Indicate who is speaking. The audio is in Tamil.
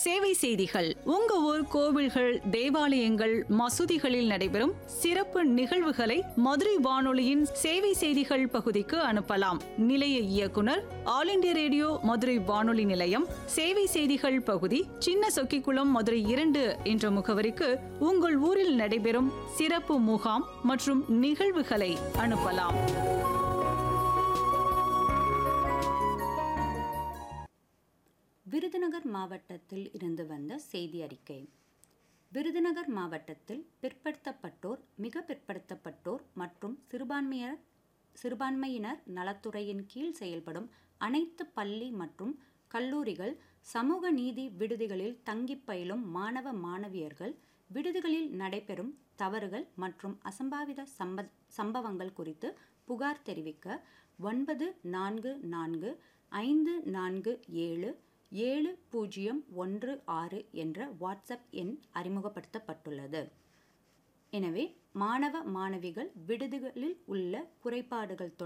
Speaker 1: சேவை செய்திகள் உங்க ஊர் கோவில்கள் தேவாலயங்கள் மசூதிகளில் நடைபெறும் சிறப்பு நிகழ்வுகளை மதுரை வானொலியின் சேவை செய்திகள் பகுதிக்கு அனுப்பலாம் நிலைய இயக்குனர் ஆல் இண்டியா ரேடியோ மதுரை வானொலி நிலையம் சேவை செய்திகள் பகுதி சின்ன சொக்கிக்குளம் மதுரை இரண்டு என்ற முகவரிக்கு உங்கள் ஊரில் நடைபெறும் சிறப்பு முகாம் மற்றும் நிகழ்வுகளை அனுப்பலாம்
Speaker 2: விருதுநகர் மாவட்டத்தில் இருந்து வந்த செய்தி அறிக்கை விருதுநகர் மாவட்டத்தில் பிற்படுத்தப்பட்டோர் மிக பிற்படுத்தப்பட்டோர் மற்றும் சிறுபான்மையர் சிறுபான்மையினர் நலத்துறையின் கீழ் செயல்படும் அனைத்து பள்ளி மற்றும் கல்லூரிகள் சமூக நீதி விடுதிகளில் தங்கிப் பயிலும் மாணவ மாணவியர்கள் விடுதிகளில் நடைபெறும் தவறுகள் மற்றும் அசம்பாவித சம்ப சம்பவங்கள் குறித்து புகார் தெரிவிக்க ஒன்பது நான்கு நான்கு ஐந்து நான்கு ஏழு ஏழு பூஜ்ஜியம் ஒன்று ஆறு என்ற வாட்ஸ்அப் எண் அறிமுகப்படுத்தப்பட்டுள்ளது எனவே மாணவ மாணவிகள் விடுதிகளில் உள்ள குறைபாடுகள்